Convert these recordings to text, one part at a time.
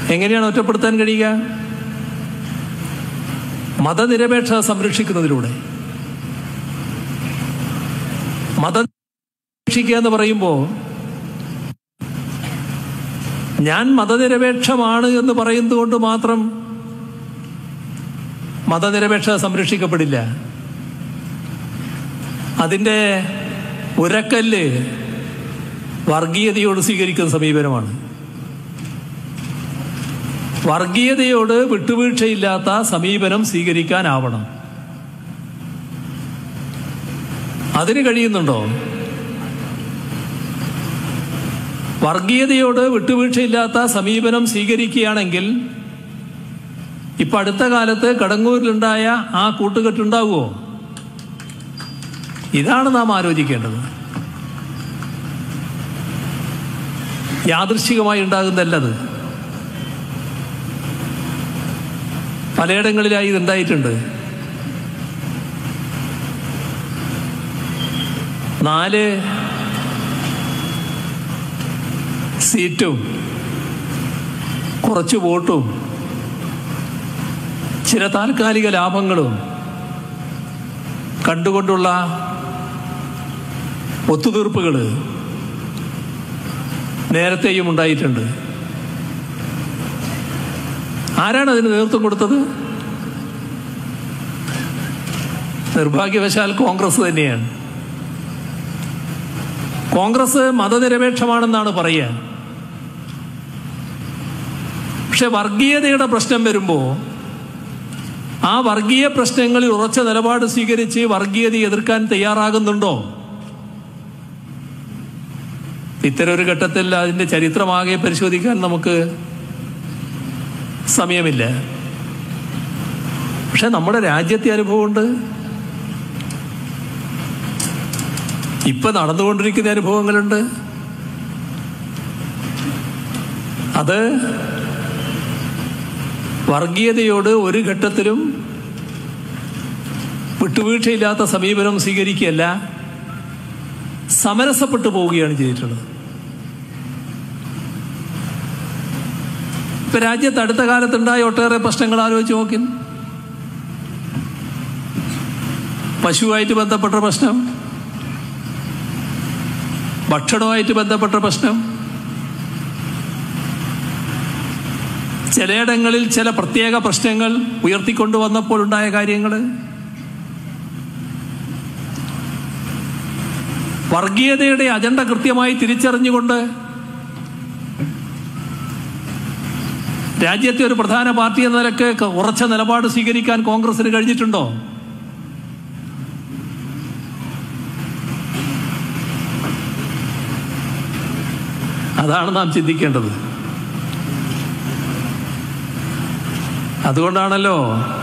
എങ്ങനെയാണ് ഒറ്റപ്പെടുത്താൻ കഴിയുക മതനിരപേക്ഷത സംരക്ഷിക്കുന്നതിലൂടെ മത സംരക്ഷിക്കുക എന്ന് പറയുമ്പോൾ ഞാൻ മതനിരപേക്ഷമാണ് എന്ന് പറയുന്നത് കൊണ്ട് മാത്രം മതനിരപേക്ഷത സംരക്ഷിക്കപ്പെടില്ല അതിൻ്റെ ഉരക്കല്ല് വർഗീയതയോട് സ്വീകരിക്കുന്ന സമീപനമാണ് വർഗീയതയോട് വിട്ടുവീഴ്ചയില്ലാത്ത സമീപനം സ്വീകരിക്കാനാവണം അതിന് കഴിയുന്നുണ്ടോ വർഗീയതയോട് വിട്ടുവീഴ്ചയില്ലാത്ത സമീപനം സ്വീകരിക്കുകയാണെങ്കിൽ ഇപ്പൊ അടുത്ത കാലത്ത് കടങ്ങൂരിലുണ്ടായ ആ കൂട്ടുകെട്ടുണ്ടാവുമോ ഇതാണ് നാം ആലോചിക്കേണ്ടത് യാദൃശികമായി ഉണ്ടാകുന്നതല്ലത് പലയിടങ്ങളിലായി ഇതുണ്ടായിട്ടുണ്ട് നാല് സീറ്റും കുറച്ച് വോട്ടും ചില താൽക്കാലിക ലാഭങ്ങളും കണ്ടുകൊണ്ടുള്ള ഒത്തുതീർപ്പുകൾ നേരത്തെയും ഉണ്ടായിട്ടുണ്ട് ആരാണ് അതിന് നേതൃത്വം കൊടുത്തത് നിർഭാഗ്യവശാൽ കോൺഗ്രസ് തന്നെയാണ് കോൺഗ്രസ് മതനിരപേക്ഷമാണെന്നാണ് പറയുക പക്ഷെ വർഗീയതയുടെ പ്രശ്നം വരുമ്പോൾ ആ വർഗീയ പ്രശ്നങ്ങളിൽ ഉറച്ച നിലപാട് സ്വീകരിച്ച് വർഗീയത എതിർക്കാൻ തയ്യാറാകുന്നുണ്ടോ ഇത്തരം ഒരു ഘട്ടത്തിൽ അതിന്റെ ചരിത്രമാകെ പരിശോധിക്കാൻ നമുക്ക് സമയമില്ല പക്ഷെ നമ്മുടെ രാജ്യത്തെ അനുഭവമുണ്ട് ഇപ്പൊ നടന്നുകൊണ്ടിരിക്കുന്ന അനുഭവങ്ങളുണ്ട് അത് വർഗീയതയോട് ഒരു ഘട്ടത്തിലും വിട്ടുവീഴ്ചയില്ലാത്ത സമീപനം സ്വീകരിക്കുകയല്ല സമരസപ്പെട്ടു പോവുകയാണ് ചെയ്തിട്ടുള്ളത് ഇപ്പൊ രാജ്യത്ത് അടുത്ത കാലത്തുണ്ടായ ഒട്ടേറെ പ്രശ്നങ്ങൾ ആലോചിച്ച് നോക്കി പശുവായിട്ട് ബന്ധപ്പെട്ട പ്രശ്നം ഭക്ഷണവുമായിട്ട് ബന്ധപ്പെട്ട പ്രശ്നം ചിലയിടങ്ങളിൽ ചില പ്രത്യേക പ്രശ്നങ്ങൾ ഉയർത്തിക്കൊണ്ടുവന്നപ്പോൾ ഉണ്ടായ കാര്യങ്ങൾ വർഗീയതയുടെ അജണ്ട കൃത്യമായി തിരിച്ചറിഞ്ഞുകൊണ്ട് രാജ്യത്തെ ഒരു പ്രധാന പാർട്ടി എന്ന നിലക്ക് ഉറച്ച നിലപാട് സ്വീകരിക്കാൻ കോൺഗ്രസിന് കഴിഞ്ഞിട്ടുണ്ടോ അതാണ് നാം ചിന്തിക്കേണ്ടത് അതുകൊണ്ടാണല്ലോ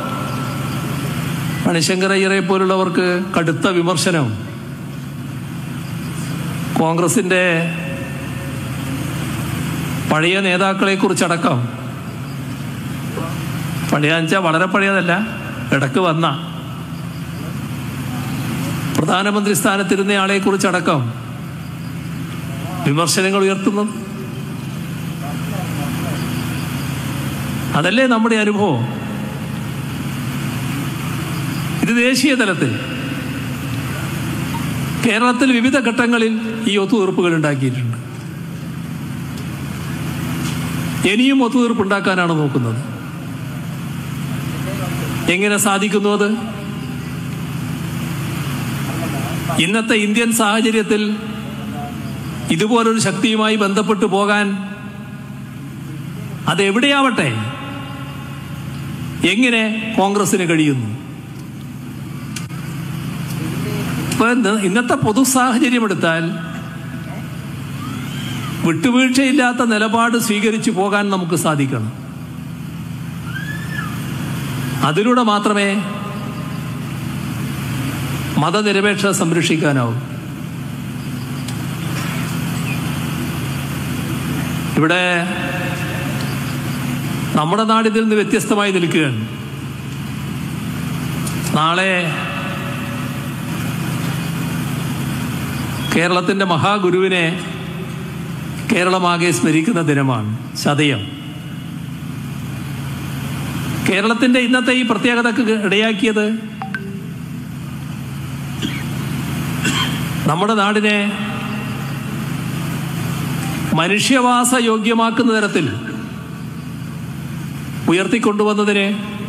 മണിശങ്കർ അയ്യരെ പോലുള്ളവർക്ക് കടുത്ത വിമർശനം കോൺഗ്രസിന്റെ പഴയ നേതാക്കളെ കുറിച്ചടക്കം പഴയാച്ച വളരെ പഴയതല്ല ഇടക്ക് വന്ന പ്രധാനമന്ത്രി സ്ഥാനത്തിരുന്ന ആളെ കുറിച്ചടക്കം വിമർശനങ്ങൾ ഉയർത്തുന്നത് അതല്ലേ നമ്മുടെ അനുഭവം ഇത് ദേശീയ തലത്തിൽ കേരളത്തിൽ വിവിധ ഘട്ടങ്ങളിൽ ഈ ഒത്തുതീർപ്പുകൾ ഉണ്ടാക്കിയിട്ടുണ്ട് ഇനിയും ഒത്തുതീർപ്പ് ഉണ്ടാക്കാനാണ് നോക്കുന്നത് എങ്ങനെ സാധിക്കുന്നു അത് ഇന്നത്തെ ഇന്ത്യൻ സാഹചര്യത്തിൽ ഇതുപോലൊരു ശക്തിയുമായി ബന്ധപ്പെട്ടു പോകാൻ അത് എവിടെയാവട്ടെ എങ്ങനെ കോൺഗ്രസിന് കഴിയുന്നു ഇപ്പൊ ഇന്ന് ഇന്നത്തെ പൊതു സാഹചര്യം എടുത്താൽ വിട്ടുവീഴ്ചയില്ലാത്ത നിലപാട് സ്വീകരിച്ചു പോകാൻ നമുക്ക് സാധിക്കണം അതിലൂടെ മാത്രമേ മതനിരപേക്ഷത സംരക്ഷിക്കാനാവൂ ഇവിടെ നമ്മുടെ നാട് ഇതിൽ നിന്ന് വ്യത്യസ്തമായി നിൽക്കുകയാണ് നാളെ കേരളത്തിന്റെ മഹാഗുരുവിനെ കേരളമാകെ സ്മരിക്കുന്ന ദിനമാണ് ചതയം കേരളത്തിന്റെ ഇന്നത്തെ ഈ പ്രത്യേകതക്ക് ഇടയാക്കിയത് നമ്മുടെ നാടിനെ മനുഷ്യവാസ യോഗ്യമാക്കുന്ന തരത്തിൽ ഉയർത്തിക്കൊണ്ടുവന്നതിന്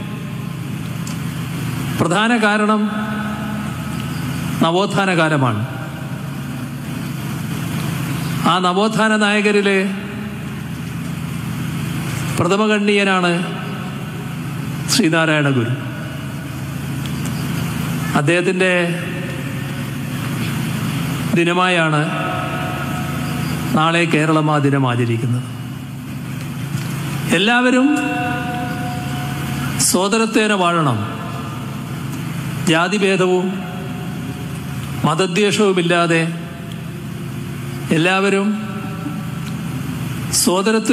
പ്രധാന കാരണം നവോത്ഥാന കാലമാണ് ആ നവോത്ഥാന നായകരിലെ പ്രഥമഗണ്യനാണ് ശ്രീനാരായണ ഗുരു അദ്ദേഹത്തിൻ്റെ ദിനമായാണ് നാളെ കേരളം ആ ദിനം ആചരിക്കുന്നത് എല്ലാവരും സോദരത്തേന വാഴണം ജാതിഭേദവും മതദ്വേഷവുമില്ലാതെ എല്ലാവരും സോദരത്വ